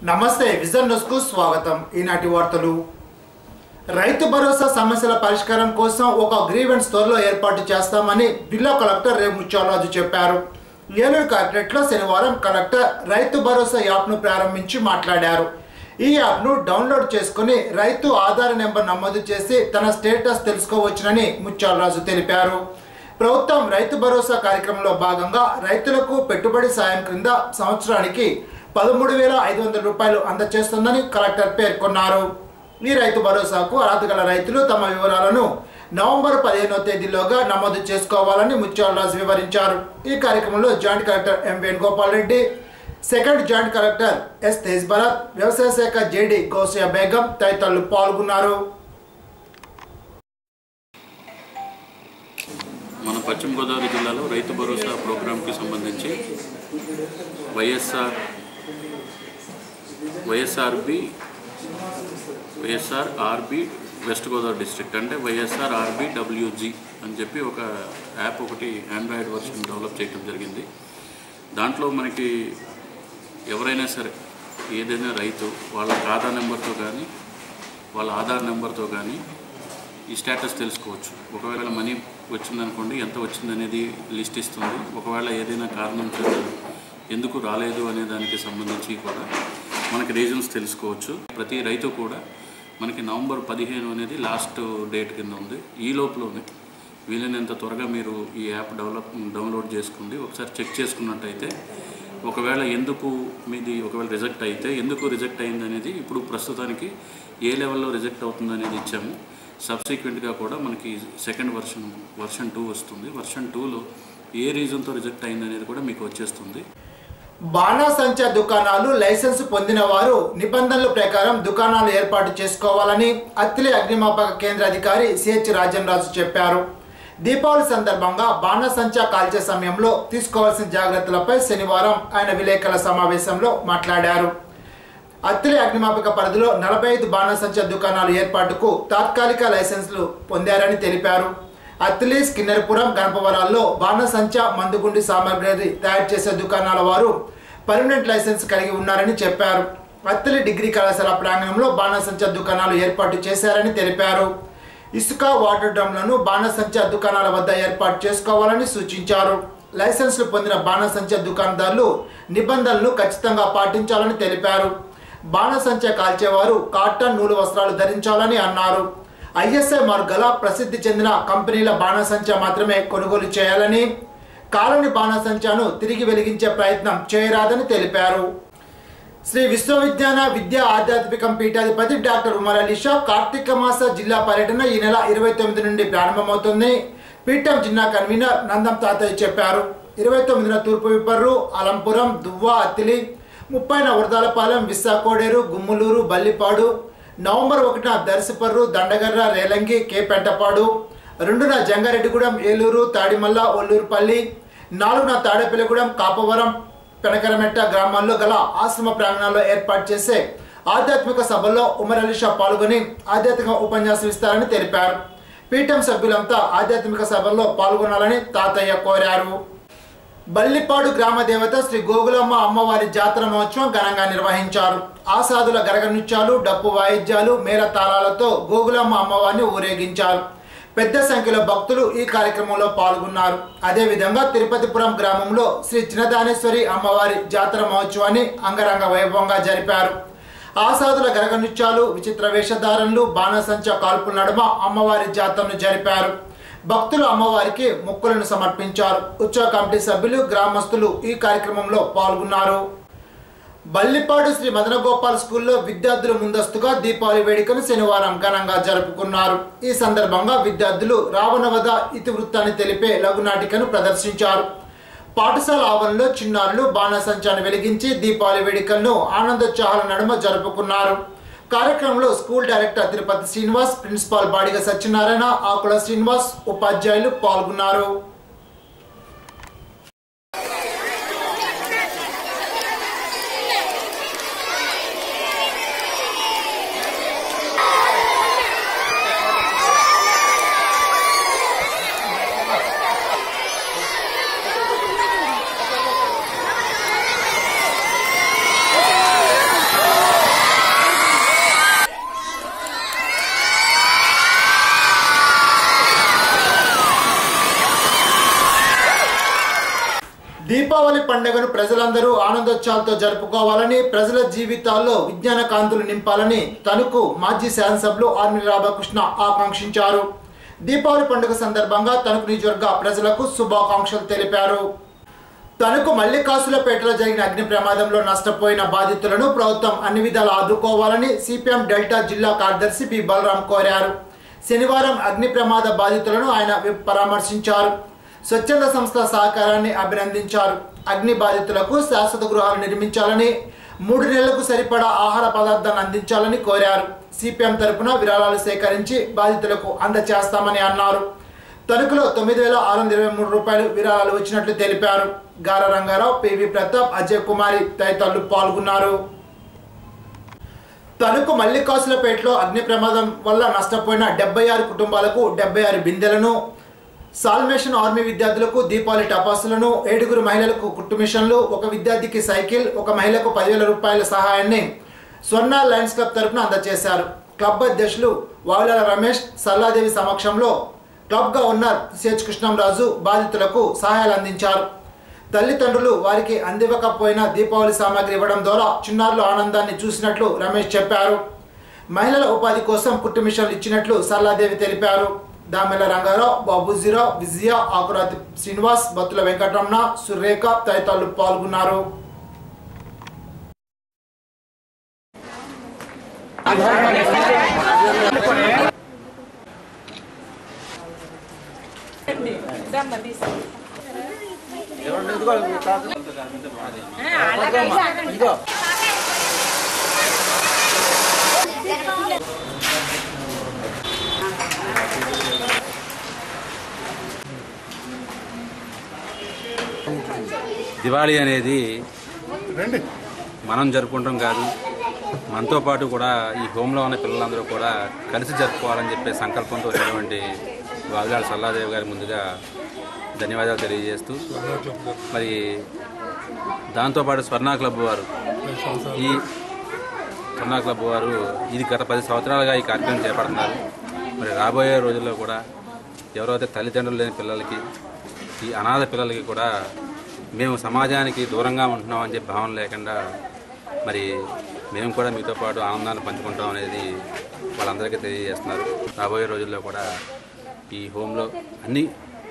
నమస్తే vision news కు స్వాగతం ఈనాటి వార్తలు రైతు భరోసా సమస్యల పరిష్కారం కోసం ఒక గ్రీవెన్స్ త్వరలో ఏర్పాటు చేస్తామని జిల్లా కలెక్టర్ రేవు ముత్యాలరాజు చెప్పారు ఏలూరు కలెక్టరేట్లో శనివారం కలెక్టర్ రైతు భరోసా యాప్ను ప్రారంభించి మాట్లాడారు ఈ యాప్ను డౌన్లోడ్ చేసుకుని రైతు ఆధార్ నెంబర్ నమోదు చేసి తన స్టేటస్ తెలుసుకోవచ్చునని ముత్యాలరాజు తెలిపారు ప్రభుత్వం రైతు భరోసా కార్యక్రమంలో భాగంగా రైతులకు పెట్టుబడి సాయం క్రింద సంవత్సరానికి పదమూడు వేల ఐదు వందల రూపాయలు అందజేస్తుందని కలెక్టర్ పేర్కొన్నారు ఈ రైతు భరోసాకు అర్హత గల రైతులు తమ వివరాలను నవంబర్ పదిహేనో తేదీలోగా నమోదు చేసుకోవాలని ముత్యాలరాజు వివరించారు ఈ కార్యక్రమంలో joint collector M Venugopal Reddy second joint collector S Tej Bharat వ్యవసాయ శాఖ జేడి గౌసియా బేగం తదితరులు పాల్గొన్నారు మన పశ్చిమ గోదావరి జిల్లాలో రైతు భరోసా ప్రోగ్రాంకి సంబంధించి YSR YSRB YSR RB west Godavari district అంటే వైఎస్ఆర్ ఆర్బి డబ్ల్యూజీ అని చెప్పి ఒక యాప్ ఒకటి ఆండ్రాయిడ్ వర్షన్ డెవలప్ చేయడం జరిగింది దాంట్లో మనకి ఎవరైనా సరే ఏదైనా రైతు వాళ్ళ ఖాతా నెంబర్తో కానీ వాళ్ళ ఆధార్ నెంబర్తో కానీ ఈ స్టేటస్ తెలుసుకోవచ్చు ఒకవేళ మనీ వచ్చిందనుకోండి ఎంత వచ్చిందనేది లిస్ట్ ఇస్తుంది ఒకవేళ ఏదైనా కారణం చేత ఎందుకు రాలేదు అనే దానికి సంబంధించి కూడా మనకి రీజన్స్ తెలుసుకోవచ్చు ప్రతి రైతు కూడా మనకి నవంబర్ పదిహేను అనేది లాస్ట్ డేట్ కింద ఉంది ఈ లోపలనే వీలైనంత త్వరగా మీరు ఈ యాప్ డెవలప్ డౌన్లోడ్ చేసుకోండి ఒకసారి చెక్ చేసుకున్నట్టయితే ఒకవేళ ఎందుకు మీది ఒకవేళ రిజెక్ట్ అయితే ఎందుకు రిజెక్ట్ అయింది అనేది ఇప్పుడు ప్రస్తుతానికి ఏ లెవెల్లో రిజెక్ట్ అవుతుంది అనేది ఇచ్చాము సబ్సిక్వెంట్గా కూడా మనకి సెకండ్ వర్షన్ వర్షన్ టూ వస్తుంది వర్షన్ టూలో ఏ రీజన్తో రిజెక్ట్ అయింది అనేది కూడా మీకు వచ్చేస్తుంది బాణాసంచా దుకాణాలు లైసెన్స్ పొందిన వారు నిబంధనల ప్రకారం దుకాణాలు ఏర్పాటు చేసుకోవాలని అత్తిలి అగ్నిమాపక కేంద్ర అధికారి సిహెచ్ రాజన్ చెప్పారు దీపావళి సందర్భంగా బాణాసంచా కాల్చే సమయంలో తీసుకోవాల్సిన జాగ్రత్తలపై శనివారం ఆయన విలేకరుల సమావేశంలో మాట్లాడారు అత్తిలి అగ్నిమాపక పరిధిలో నలభై ఐదు బాణసంచా దుకాణాలు ఏర్పాటుకు తాత్కాలిక లైసెన్సులు పొందారని తెలిపారు అత్తిలి స్కిన్నర్పురం గణపవరాల్లో బాణసంచా మందుగుండి సామగ్రి తయారు చేసే దుకాణాల వారు పర్మనెంట్ లైసెన్స్ కలిగి ఉన్నారని చెప్పారు అత్తిలి డిగ్రీ కళాశాల ప్రాంగణంలో బాణసంచా దుకాణాలు ఏర్పాటు చేశారని తెలిపారు ఇసుక వాటర్ డ్రమ్లను బాణసంచా దుకాణాల వద్ద ఏర్పాటు చేసుకోవాలని సూచించారు లైసెన్సులు పొందిన బాణసంచా దుకాణదారులు నిబంధనలను ఖచ్చితంగా పాటించాలని తెలిపారు బాణసంచా కాల్చేవారు కాటన్ నూలు వస్త్రాలు ధరించాలని అన్నారు ఐఎస్ఐ మార్గల ప్రసిద్ధి చెందిన కంపెనీల బాణసంచా మాత్రమే కొనుగోలు చేయాలని కాలని బాణసంచాను తిరిగి వెలిగించే ప్రయత్నం చేయరాదని తెలిపారు శ్రీ విశ్వవిజ్ఞాన విద్యా ఆధ్యాత్మికం పీఠాధిపతి డాక్టర్ ఉమర్ అలీ షా కార్తీక మాస జిల్లా పర్యటన ఈ నెల ఇరవై తొమ్మిది నుండి ప్రారంభమవుతుంది పీఠం జిల్లా కన్వీనర్ నందం తాతయ్య చెప్పారు ఇరవై తొమ్మిదిన తూర్పు విప్పర్రు అలంపురం దువ్వ అత్తిలి ముప్పైన వరదాలపాలెం విశాఖోడేరు గుమ్ములూరు బల్లిపాడు నవంబర్ ఒకటిన దర్శపర్రు దండగర్ర రేలంగి కే పెంటపాడు రెండున జంగారెడ్డిగూడెం ఏలూరు తాడిమల్ల ఒల్లూరుపల్లి నాలుగున తాడేపల్లిగూడెం కాపవరం పెనకరమెట్ట గ్రామాల్లో గల ఆశ్రమ ప్రాంగణాల్లో ఏర్పాటు చేసే ఆధ్యాత్మిక సభల్లో ఉమర్ అలీ షా పాల్గొని ఆధ్యాత్మిక ఉపన్యాసం ఇస్తారని తెలిపారు పీఠం సభ్యులంతా ఆధ్యాత్మిక సభల్లో పాల్గొనాలని తాతయ్య కోరారు బల్లిపాడు గ్రామ దేవత శ్రీ గోగులమ్మ అమ్మవారి జాతర మహోత్సవం ఘనంగా నిర్వహించారు ఆసాదుల గరగ నృత్యాలు డప్పు వాయిద్యాలు మేళ తాళాలతో గోగులమ్మ అమ్మవారిని ఊరేగించారు పెద్ద సంఖ్యలో భక్తులు ఈ కార్యక్రమంలో పాల్గొన్నారు అదేవిధంగా తిరుపతిపురం గ్రామంలో శ్రీ చిన్నదానేశ్వరి అమ్మవారి జాతర మహోత్సవాన్ని అంగరంగ వైభవంగా జరిపారు ఆసాదుల గరగ నృత్యాలు విచిత్ర వేషధారణలు బాణసంచ కాల్పుల నడుమ అమ్మవారి జాతరను జరిపారు భక్తులు అమ్మవారికి మొక్కులను సమర్పించారు ఉత్సవ కమిటీ సభ్యులు గ్రామస్తులు ఈ కార్యక్రమంలో పాల్గొన్నారు బల్లిపాడు శ్రీ మదనగోపాల్ స్కూల్లో విద్యార్థులు ముందస్తుగా దీపావళి వేడుకను శనివారం ఘనంగా జరుపుకున్నారు ఈ సందర్భంగా విద్యార్థులు రావణవధ ఇతివృత్తాన్ని తెలిపే లఘునాటికను ప్రదర్శించారు పాఠశాల ఆవరణలో చిన్నారులు బాణసంచాన్ని వెలిగించి దీపావళి వేడుకలను ఆనందోత్సాహాల నడుమ జరుపుకున్నారు కార్యక్రమంలో school director Tirupati Srinivas principal Badiga Satyanarayana Akula Srinivas ఉపాధ్యాయులు పాల్గొన్నారు Thank దీపావళి పండుగను ప్రజలందరూ ఆనందోత్సాహాలతో జరుపుకోవాలని ప్రజల జీవితాల్లో విజ్ఞాన కాంతులు నింపాలని తణుకు మాజీ శాసనసభ్యులు ఆర్మీ రాధాకృష్ణ ఆకాంక్షించారు దీపావళి పండుగ సందర్భంగా తణుకు నియోజకవర్గ ప్రజలకు శుభాకాంక్షలు తెలిపారు తణుకు మల్లికాసులపేటలో జరిగిన అగ్ని ప్రమాదంలో నష్టపోయిన బాధితులను ప్రభుత్వం అన్ని విధాలు ఆదుకోవాలని సిపిఎం డెల్టా జిల్లా కార్యదర్శి బి బలరాం కోరారు శనివారం అగ్ని ప్రమాద బాధితులను ఆయన వి- పరామర్శించారు స్వచ్ఛంద సంస్థ సహకారాన్ని అభినందించారు అగ్ని బాధితులకు శాశ్వత గృహాలు నిర్మించాలని మూడు నెలలకు సరిపడా ఆహార పదార్థాలను అందించాలని కోరారు సిపిఎం తరపున విరాళాలు సేకరించి బాధితులకు అందచేస్తామని అన్నారు తణుకులో తొమ్మిది వేల ఆరు వందల ఇరవై మూడు రూపాయలు విరాళాలు వచ్చినట్లు తెలిపారు గార రంగారావు పివి ప్రతాప్ అజయ్ కుమారి తదితరులు పాల్గొన్నారు తణుకు మల్లికాసులపేటలో అగ్ని ప్రమాదం వల్ల నష్టపోయిన డెబ్బై ఆరు కుటుంబాలకు డెబ్బై ఆరు బిందెలను సాల్మేషన్ ఆర్మీ విద్యార్థులకు దీపావళి టపాసులను ఏడుగురు మహిళలకు కుట్టు మిషన్లు ఒక విద్యార్థికి సైకిల్ ఒక మహిళకు పదివేల రూపాయల సహాయాన్ని స్వర్ణ లయన్స్ క్లబ్ తరపున అందజేశారు క్లబ్ అధ్యక్షులు వావులాల రమేష్ సల్లాదేవి సమక్షంలో క్లబ్ గవర్నర్ సిహెచ్ కృష్ణంరాజు బాధితులకు సహాయాలు అందించారు తల్లిదండ్రులు వారికి అందివ్వకపోయినా దీపావళి సామాగ్రి ఇవ్వడం ద్వారా చిన్నారుల ఆనందాన్ని చూసినట్లు రమేష్ చెప్పారు మహిళల ఉపాధి కోసం కుట్టు మిషన్లు ఇచ్చినట్లు సల్లాదేవి తెలిపారు దామెల రంగారావు బాబుజీరావు విజయ ఆకురాతి శ్రీనివాస్ బత్తుల వెంకటరమణ సురేఖ తదితరులు పాల్గొన్నారు దివాళీ అనేది మనం జరుపుకుంటాం కాదు మనతో పాటు కూడా ఈ హోంలో ఉన్న పిల్లలందరూ కూడా కలిసి జరుపుకోవాలని చెప్పే సంకల్పంతో వచ్చినటువంటి వావిలాల సల్లాదేవి గారి ముందుగా ధన్యవాదాలు తెలియజేస్తూ మరి దాంతోపాటు స్వర్ణ క్లబ్ వారు ఈ స్వర్ణ క్లబ్ వారు ఇది గత పది సంవత్సరాలుగా ఈ కార్యక్రమం చేపడుతున్నారు మరి రాబోయే రోజుల్లో కూడా ఎవరైతే తల్లిదండ్రులు లేని పిల్లలకి ఈ అనాథ పిల్లలకి కూడా మేము సమాజానికి దూరంగా ఉంటున్నాం అని చెప్పి భావన లేకుండా మరి మేము కూడా మీతో పాటు ఆనందాన్ని పంచుకుంటాం అనేది వాళ్ళందరికీ తెలియజేస్తున్నారు రాబోయే రోజుల్లో కూడా ఈ హోంలో అన్ని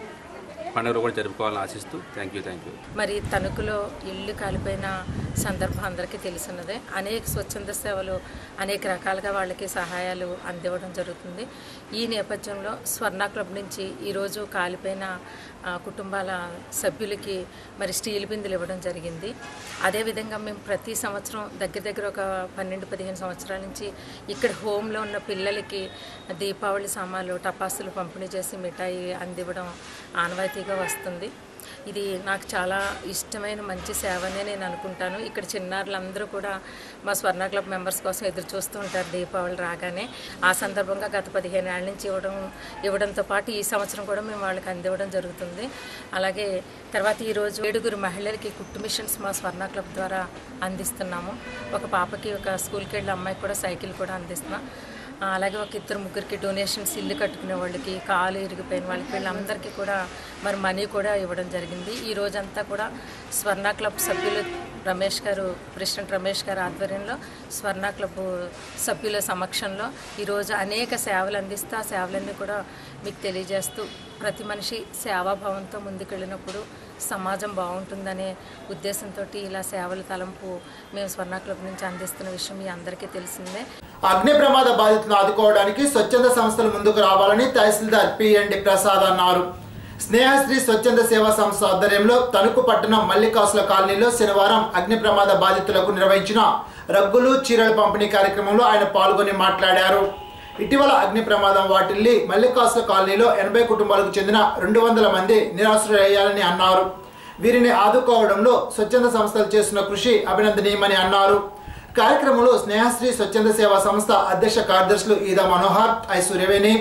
పండుగలు కూడా జరుపుకోవాలని ఆశిస్తూ థ్యాంక్ యూ థ్యాంక్ యూ మరి తణుకులో ఇల్లు కాలిపోయిన సందర్భం అందరికీ తెలిసినదే అనేక స్వచ్ఛంద సేవలు అనేక రకాలుగా వాళ్ళకి సహాయాలు అందివ్వడం జరుగుతుంది ఈ నేపథ్యంలో స్వర్ణ క్లబ్ నుంచి ఈరోజు కాలిపోయిన ఆ, కుటుంబాల సభ్యులకి మరి స్టీల్ బిందులు ఇవ్వడం జరిగింది అదేవిధంగా మేము ప్రతి సంవత్సరం దగ్గర దగ్గర ఒక పన్నెండు పదిహేను సంవత్సరాల నుంచి ఇక్కడ హోమ్లో ఉన్న పిల్లలకి దీపావళి సామాన్లు టపాసులు పంపిణీ చేసి మిఠాయి అందివ్వడం ఆనవాయితీగా వస్తుంది ఇది నాకు చాలా ఇష్టమైన మంచి సేవనే నేను అనుకుంటాను ఇక్కడ చిన్నారులందరూ కూడా మా స్వర్ణ క్లబ్ మెంబర్స్ కోసం ఎదురు చూస్తూ ఉంటారు దీపావళి రాగానే ఆ సందర్భంగా గత పదిహేను ఏళ్ళ నుంచి ఇవ్వడం ఇవ్వడంతో పాటు ఈ సంవత్సరం కూడా మేము వాళ్ళకి అందివ్వడం జరుగుతుంది అలాగే తర్వాత ఈరోజు ఏడుగురు మహిళలకి కుట్టు మిషన్స్ మా స్వర్ణ క్లబ్ ద్వారా అందిస్తున్నాము ఒక పాపకి ఒక స్కూల్కి వెళ్ళే అమ్మాయికి కూడా సైకిల్ కూడా అందిస్తున్నాం ఆ, అలాగే ఒక ఇద్దరు ముగ్గురికి డొనేషన్స్ ఇల్లు కట్టుకునే వాళ్ళకి కాలు ఇరిగిపోయిన వాళ్ళకి వీళ్ళందరికీ కూడా మరి మనీ కూడా ఇవ్వడం జరిగింది ఈ రోజంతా కూడా స్వర్ణ క్లబ్ సభ్యులు రమేష్ గారు ప్రెసిడెంట్ రమేష్ గారు ఆధ్వర్యంలో స్వర్ణ క్లబ్ సభ్యుల సమక్షంలో ఈరోజు అనేక సేవలు అందిస్తూ ఆ సేవలన్నీ కూడా మీకు తెలియజేస్తూ ప్రతి మనిషి సేవాభావంతో ముందుకెళ్ళినప్పుడు సమాజం బాగుంటుందనే ఉద్దేశంతో ఇలా సేవల తలంపు మేము స్వర్ణ క్లబ్ నుంచి అందిస్తున్న విషయం మీ అందరికీ తెలిసిందే అగ్ని ప్రమాద బాధితులను ఆదుకోవడానికి స్వచ్ఛంద సంస్థలు ముందుకు రావాలని తహసీల్దార్ పిఎండి ప్రసాద్ అన్నారు స్నేహశ్రీ స్వచ్ఛంద సేవా సంస్థ ఆధ్వర్యంలో తణుకు పట్టణం మల్లికాసుల కాలనీలో శనివారం అగ్ని ప్రమాద బాధితులకు నిర్వహించిన రగ్గులు చీరల పంపిణీ కార్యక్రమంలో ఆయన పాల్గొని మాట్లాడారు ఇటీవల అగ్ని ప్రమాదం వాటిల్లి మల్లికాసుల కాలనీలో ఎనభై కుటుంబాలకు చెందిన రెండు వందల మంది నిరాశ్రయ్యాలని అన్నారు వీరిని ఆదుకోవడంలో స్వచ్ఛంద సంస్థలు చేస్తున్న కృషి అభినందనీయమని అన్నారు కార్యక్రమంలో స్నేహశ్రీ స్వచ్ఛంద సేవా సంస్థ అధ్యక్ష కార్యదర్శులు ఈదా మనోహర్ ఐ సూర్యవేణి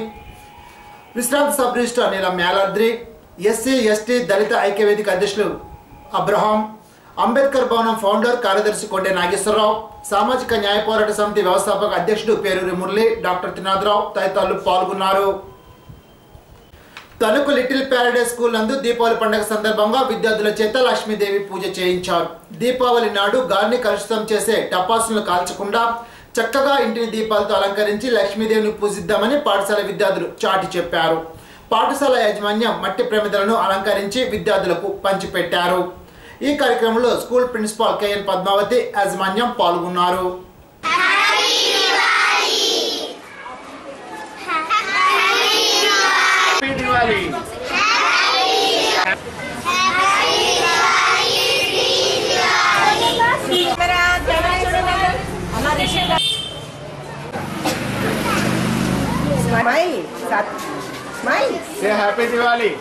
విశ్రాంత సబ్ రిజిస్ట్రార్ నీలం మేలాద్రి ఎస్సీ ఎస్టీ దళిత ఐక్యవేదిక అధ్యక్షులు అబ్రహాం అంబేద్కర్ భవనం ఫౌండర్ కార్యదర్శి కొండే నాగేశ్వరరావు సామాజిక న్యాయ పోరాట సమితి వ్యవస్థాపక అధ్యక్షుడు పేరూరి మురళి డాక్టర్ త్రినాథరావు తదితరులు పాల్గొన్నారు తణుకు లిటిల్ ప్యారడైజ్ స్కూల్ నందు దీపావళి పండుగ సందర్భంగా విద్యార్థుల చేత లక్ష్మీదేవి పూజ చేయించారు దీపావళి నాడు గాలిని కలుషితం చేసే టపాసులను కాల్చకుండా చక్కగా ఇంటిని దీపాలతో అలంకరించి లక్ష్మీదేవిని పూజిద్దామని పాఠశాల విద్యార్థులు చాటి చెప్పారు పాఠశాల యాజమాన్యం మట్టి ప్రమిదలను అలంకరించి విద్యార్థులకు పంచిపెట్టారు ఈ కార్యక్రమంలో స్కూల్ ప్రిన్సిపాల్ కెఎన్ పద్మావతి యాజమాన్యం పాల్గొన్నారు Smile. Sat- Smile. Say happy Diwali.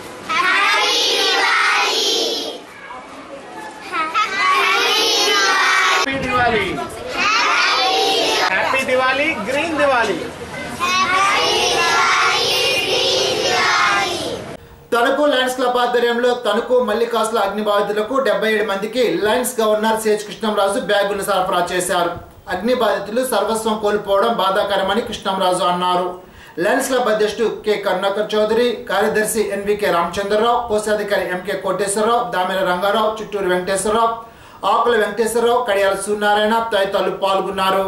Happy Diwali. Happy Diwali, Green Diwali. Tanuku lions club ఆధ్వర్యంలో తణుకు మల్లికాసుల అగ్ని బాధితులకు డెబ్బై ఏడు మందికి లయన్స్ గవర్నర్ సిహెచ్ కృష్ణంరాజు బ్యాగులు సరఫరా చేశారు అగ్ని బాధితులు సర్వస్వం కోల్పోవడం బాధాకరమని కృష్ణంరాజు అన్నారు లయన్స్ క్లబ్ అధ్యక్షుడు కె కరుణాకర్ చౌదరి కార్యదర్శి ఎన్వికే రామచంద్రరావు కోశాధికారి ఎంకే కోటేశ్వరరావు దామెర రంగారావు చుట్టూరు వెంకటేశ్వరరావు ఆకుల వెంకటేశ్వరరావు కడియాల సూర్యనారాయణ తదితరులు పాల్గొన్నారు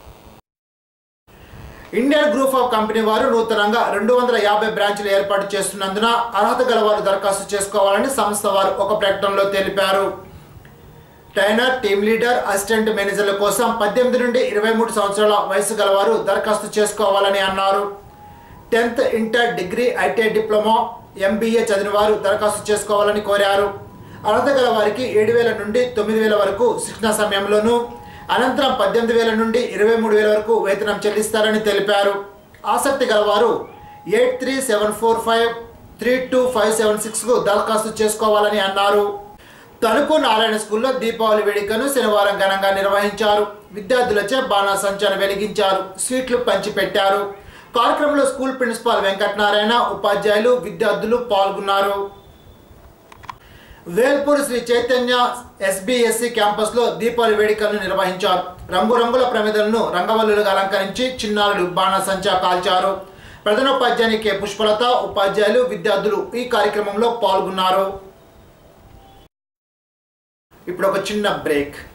ఇండియన్ గ్రూప్ ఆఫ్ కంపెనీ వారు నూతనంగా రెండు వందల యాభై బ్రాంచ్లు ఏర్పాటు చేస్తున్నందున అర్హత గల వారు దరఖాస్తు చేసుకోవాలని సంస్థ వారు ఒక ప్రకటనలో తెలిపారు ట్రైనర్ టీమ్ లీడర్ అసిస్టెంట్ మేనేజర్ల కోసం పద్దెనిమిది నుండి ఇరవై మూడు సంవత్సరాల వయసు గలవారు దరఖాస్తు చేసుకోవాలని అన్నారు tenth inter degree ITI diploma MBA చదివిన వారు దరఖాస్తు చేసుకోవాలని కోరారు అర్హత గల వారికి ఏడు వేల నుండి తొమ్మిది వేల వరకు శిక్షణ సమయంలోనూ అనంతరం పద్దెనిమిది వేల నుండి ఇరవై మూడు వేల వరకు వేతనం చెల్లిస్తారని తెలిపారు ఆసక్తి గలవారు eight three seven four five three two five seven సిక్స్కు దరఖాస్తు చేసుకోవాలని అన్నారు తణుకు నారాయణ స్కూల్లో దీపావళి వేడుకను శనివారం ఘనంగా నిర్వహించారు విద్యార్థులచే బాణాసంచాను వెలిగించారు స్వీట్లు పంచిపెట్టారు కార్యక్రమంలో స్కూల్ ప్రిన్సిపాల్ వెంకటనారాయణ ఉపాధ్యాయులు విద్యార్థులు పాల్గొన్నారు వేల్పూర్ శ్రీ చైతన్య ఎస్బిఎస్సి క్యాంపస్లో దీపావళి వేడుకలను నిర్వహించారు రంగురంగుల ప్రమిదలను రంగవల్లులుగా అలంకరించి చిన్నారులు బాణసంచా కాల్చారు ప్రధానోపాధ్యాయుని కె పుష్పలత ఉపాధ్యాయులు విద్యార్థులు ఈ కార్యక్రమంలో పాల్గొన్నారు ఇప్పుడు ఒక చిన్న బ్రేక్